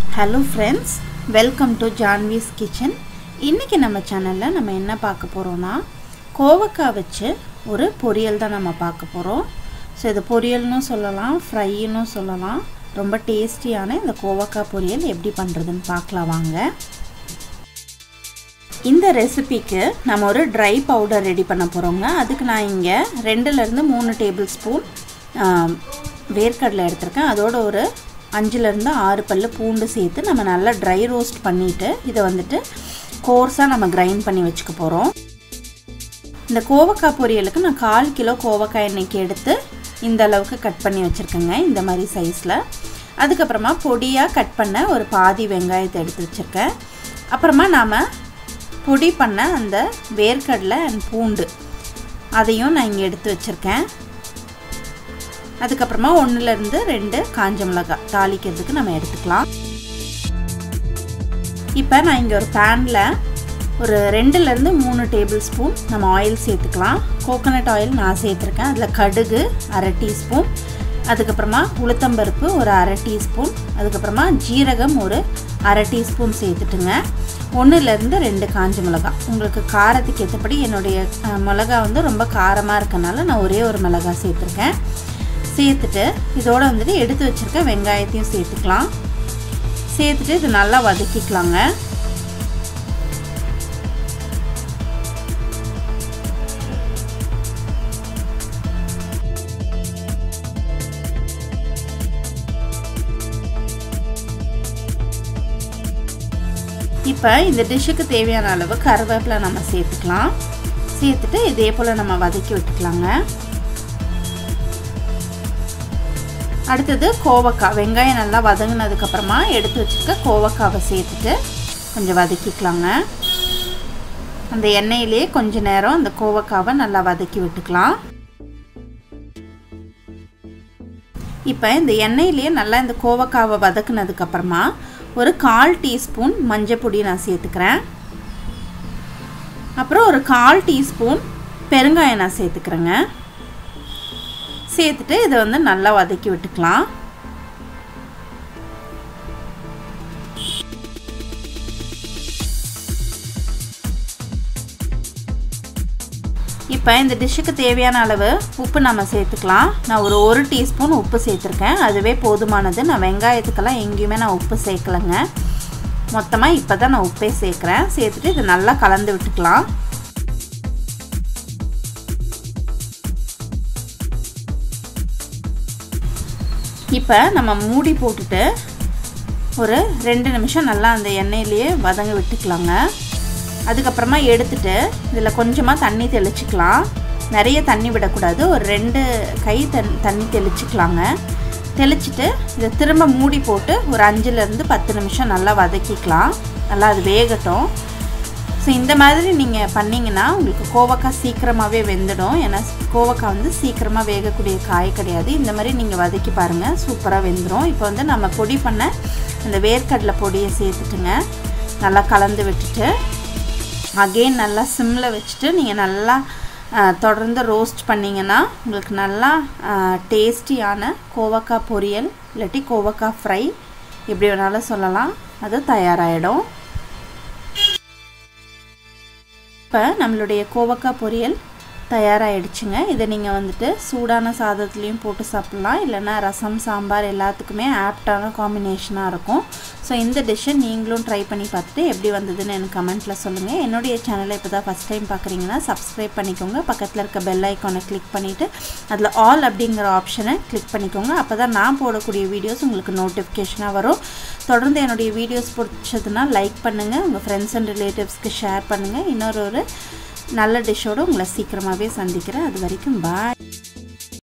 hello friends welcome to Janvi's kitchen இன்றைக்கி நம்ம சேனலில் நம்ம என்ன பார்க்க போகிறோன்னா கோவக்காய் வச்சு ஒரு பொரியல் தான் நம்ம பார்க்க போகிறோம் ஸோ இது பொரியல்னு சொல்லலாம் ஃப்ரைன்னு சொல்லலாம் ரொம்ப டேஸ்டியான இந்த கோவக்காய் பொரியல் எப்படி பண்ணுறதுன்னு பார்க்கலாம் வாங்க இந்த ரெசிபிக்கு நம்ம ஒரு ட்ரை பவுடர் ரெடி பண்ண போகிறோங்க அதுக்கு நான் இங்கே ரெண்டுலேருந்து மூணு டேபிள் ஸ்பூன் வேர்க்கடலை எடுத்திருக்கேன் அதோட ஒரு அஞ்சுலேருந்து ஆறு பல் பூண்டு சேர்த்து நம்ம நல்லா ட்ரை ரோஸ்ட் பண்ணிவிட்டு இதை வந்துட்டு கோர்ஸாக நம்ம கிரைண்ட் பண்ணி வச்சுக்க போகிறோம் இந்த கோவக்காய் பொரியலுக்கு நான் கால் கிலோ கோவக்காய் எண்ணெய்க்கு எடுத்து இந்த அளவுக்கு கட் பண்ணி வச்சுருக்கேங்க இந்த மாதிரி சைஸில் அதுக்கப்புறமா பொடியாக கட் பண்ண ஒரு பாதி வெங்காயத்தை எடுத்து வச்சுருக்கேன் அப்புறமா நாம் பொடி பண்ண அந்த வேர்க்கடலை அண்ட் பூண்டு அதையும் நான் இங்கே எடுத்து வச்சுருக்கேன் அதுக்கப்புறமா ஒன்றுலேருந்து ரெண்டு காஞ்ச மிளகாய் தாளிக்கிறதுக்கு நம்ம எடுத்துக்கலாம் இப்போ நான் இங்கே ஒரு பேனில் ஒரு ரெண்டுலேருந்து மூணு டேபிள் ஸ்பூன் நம்ம ஆயில் சேர்த்துக்கலாம் கோகோனட் ஆயில் நான் சேர்த்துருக்கேன் அதில் கடுகு அரை டீஸ்பூன் அதுக்கப்புறமா உளுத்தம்பருப்பு ஒரு அரை டீஸ்பூன் அதுக்கப்புறமா ஜீரகம் ஒரு அரை டீஸ்பூன் சேர்த்துட்டுங்க ஒன்றுலேருந்து ரெண்டு காஞ்ச மிளகா உங்களுக்கு காரத்துக்கு ஏற்றபடி என்னுடைய மிளகா வந்து ரொம்ப காரமாக இருக்கனால நான் ஒரே ஒரு மிளகா சேர்த்துருக்கேன் சேர்த்துட்டு இதோடு வந்துட்டு எடுத்து வச்சுருக்க வெங்காயத்தையும் சேர்த்துக்கலாம் சேர்த்துட்டு இது நல்லா வதக்கிக்கலாங்க இப்போ இந்த டிஷ்ஷுக்கு தேவையான அளவு கருவேப்பிலை நம்ம சேர்த்துக்கலாம் சேர்த்துட்டு இதே போல் நம்ம வதக்கி விட்டுக்கலாங்க அடுத்தது கோவக்காய் வெங்காயம் நல்லா வதங்கினதுக்கப்புறமா எடுத்து வச்சுருக்க கோவக்காவை சேர்த்துட்டு கொஞ்சம் வதக்கிக்கலாங்க அந்த எண்ணெயிலே கொஞ்ச நேரம் அந்த கோவக்காவை நல்லா வதக்கி விட்டுக்கலாம் இப்போ இந்த எண்ணெயிலேயே நல்லா இந்த கோவக்காவை வதக்குனதுக்கப்புறமா ஒரு கால் டீஸ்பூன் மஞ்சள் பொடி நான் சேர்த்துக்கிறேன் அப்புறம் ஒரு கால் டீஸ்பூன் பெருங்காயம் நான் சேர்த்துக்கிறேங்க சேர்த்துட்டு இதை வந்து நல்லா வதக்கி விட்டுக்கலாம் இப்போ இந்த டிஷ்ஷுக்கு தேவையான அளவு உப்பு நம்ம சேர்த்துக்கலாம் நான் ஒரு ஒரு டீஸ்பூன் உப்பு சேர்த்துருக்கேன் அதுவே போதுமானது நான் வெங்காயத்துக்கெல்லாம் எங்கேயுமே நான் உப்பு சேர்க்கலைங்க மொத்தமாக இப்போ தான் நான் உப்பே சேர்க்குறேன் சேர்த்துட்டு இதை நல்லா கலந்து விட்டுக்கலாம் இப்போ நம்ம மூடி போட்டுட்டு ஒரு ரெண்டு நிமிஷம் நல்லா அந்த எண்ணெயிலேயே வதங்க விட்டுக்கலாங்க அதுக்கப்புறமா எடுத்துட்டு இதில் கொஞ்சமாக தண்ணி தெளிச்சிக்கலாம் நிறைய தண்ணி விடக்கூடாது ஒரு ரெண்டு கை தண் தண்ணி தெளிச்சிக்கலாங்க தெளிச்சிட்டு இதை திரும்ப மூடி போட்டு ஒரு அஞ்சுலேருந்து பத்து நிமிஷம் நல்லா வதக்கிக்கலாம் நல்லா அது வேகட்டும் ஸோ இந்த மாதிரி நீங்கள் பண்ணிங்கன்னா உங்களுக்கு கோவக்காய் சீக்கிரமாகவே வெந்துடும் ஏன்னா கோவக்காய் வந்து சீக்கிரமாக வேகக்கூடிய காய் கிடையாது இந்த மாதிரி நீங்கள் வதக்கி பாருங்கள் சூப்பராக வெந்துடும் இப்போ வந்து நம்ம பொடி பண்ண அந்த வேர்க்கடலை பொடியை சேர்த்துட்டுங்க நல்லா கலந்து விட்டுட்டு அகெயின் நல்லா சிம்மில் வச்சுட்டு நீங்கள் நல்லா தொடர்ந்து ரோஸ்ட் பண்ணிங்கன்னா உங்களுக்கு நல்லா டேஸ்டியான கோவக்காய் பொரியல் இல்லாட்டி கோவக்காய் ஃப்ரை எப்படி வேணாலும் சொல்லலாம் அது தயாராகிடும் இப்போ நம்மளுடைய கோவக்காய் பொரியல் தயாராகிடுச்சுங்க இதை நீங்கள் வந்துட்டு சூடான சாதத்துலேயும் போட்டு சாப்பிட்லாம் இல்லைன்னா ரசம் சாம்பார் எல்லாத்துக்குமே ஆப்டான காம்பினேஷனாக இருக்கும் ஸோ இந்த டிஷ்ஷை நீங்களும் ட்ரை பண்ணி பார்த்துட்டு எப்படி வந்ததுன்னு எனக்கு கமெண்ட்டில் சொல்லுங்கள் என்னுடைய சேனலை இப்போ தான் ஃபஸ்ட் டைம் பார்க்குறீங்கன்னா சப்ஸ்கிரைப் பண்ணிக்கோங்க பக்கத்தில் இருக்க பெல் ஐக்கானை கிளிக் பண்ணிவிட்டு அதில் ஆல் அப்படிங்கிற ஆப்ஷனை கிளிக் பண்ணிக்கோங்க அப்போ தான் நான் போடக்கூடிய வீடியோஸ் உங்களுக்கு நோட்டிஃபிகேஷனாக வரும் தொடர்ந்து என்னுடைய வீடியோஸ் பிடிச்சதுன்னா லைக் பண்ணுங்கள் உங்கள் ஃப்ரெண்ட்ஸ் அண்ட் ரிலேட்டிவ்ஸ்க்கு ஷேர் பண்ணுங்கள் இன்னொரு ஒரு நல்ல டிஷ்ஷோடு உங்களை சீக்கிரமாகவே சந்திக்கிறேன் அது வரைக்கும் பாய்